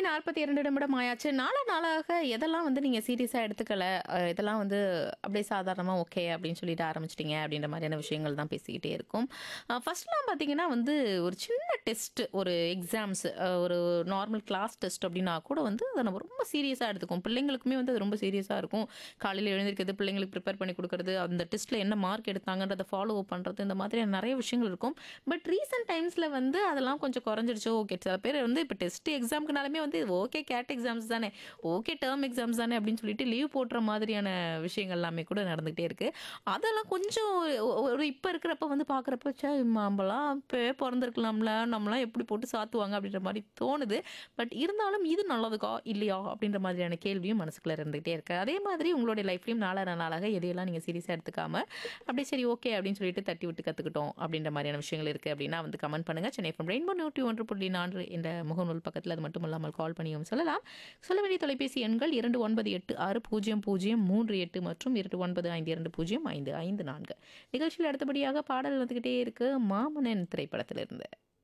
நாற்பத்தி இரண்டு நிமிடம் ஆயாச்சு நாள நாளாக எதெல்லாம் வந்து நீங்கள் சீரியஸாக எடுத்துக்கல அஹ் இதெல்லாம் வந்து அப்படியே சாதாரணமாக ஓகே அப்படின்னு சொல்லிட்டு ஆரம்பிச்சிட்டிங்க அப்படின்ற மாதிரியான விஷயங்கள் தான் பேசிக்கிட்டே இருக்கும் ஃபர்ஸ்ட்லாம் பார்த்தீங்கன்னா வந்து ஒரு சின்ன டெஸ்ட் ஒரு எக்ஸாம்ஸ் ஒரு நார்மல் கிளாஸ் டெஸ்ட் அப்படின்னா கூட வந்து அதை நம்ம ரொம்ப சீரியஸாக எடுத்துக்கும் பிள்ளைங்களுக்குமே வந்து அது ரொம்ப சீரியஸாக இருக்கும் காலையில் எழுந்திருக்கிறது பிள்ளைங்களுக்கு ப்ரிப்பேர் பண்ணி கொடுக்கறது அந்த டெஸ்ட்டில் என்ன மார்க் எடுத்தாங்கன்றதை ஃபாலோ அப் பண்ணுறது இந்த மாதிரியான நிறைய விஷயங்கள் இருக்கும் பட் ரீசெண்ட் டைம்ஸில் வந்து அதெல்லாம் கொஞ்சம் குறைஞ்சிருச்சு ஓகே சில பேர் வந்து இப்போ டெஸ்ட் எக்ஸாமுக்குனாலுமே வந்து ஓகே கேட் எக்ஸாம்ஸ் தானே ஓகே டேர்ம் எக்ஸாம்ஸ் தானே அப்படின்னு சொல்லிட்டு லீவ் போடுற மாதிரியான விஷயங்கள் எல்லாமே கூட நடந்துகிட்டே இருக்கு அதெல்லாம் கொஞ்சம் ஒரு- ஒரு இப்போ இருக்கிறப்ப வந்து பார்க்குறப்ப சே நம்மளாம் இப்போ பிறந்திருக்கலாம்ல நம்மளாம் எப்படி போட்டு சாத்துவாங்க அப்படின்ற மாதிரி தோணுது பட் இருந்தாலும் இது நல்லதுக்கா இல்லையா அப்படின்ற மாதிரியான கேள்வியும் மனசுக்குள்ள இருந்துகிட்டே இருக்கு அதே மாதிரி உங்களுடைய லைஃப்லையும் நாளாக நாளாக எதையெல்லாம் நீங்கள் சீரியஸாக எடுத்துக்காம அப்படியே சரி ஓகே அப்படின்னு சொல்லிட்டு தட்டி விட்டு கற்றுக்கிட்டோம் அப்படின்ற மாதிரியான விஷயங்கள் இருக்குது அப்படின்னா வந்து கமெண்ட் பண்ணுங்க சென்னை ஃப்ரம் ரெயின்போ நூற்றி ஒன்று புள்ளி நான்கு என்ற முகநூல் பக்கத்தில் அது மட்டும் இல்லாமல் கால் பண்ணியும் சொல்லலாம் சொல்ல வேண்டிய தொலைபேசி எண்கள் இரண்டு ஒன்பது எட்டு ஆறு பூஜ்ஜியம் பூஜ்ஜியம் மூன்று எட்டு மற்றும் இரண்டு ஒன்பது ஐந்து இரண்டு பூஜ்ஜியம் ஐந்து ஐந்து நான்கு நிகழ்ச்சியில் அடுத்தபடியாக பாடல் வந்துக்கிட்டே இருக்கு மாமனன் திரைப்படத்திலிருந்து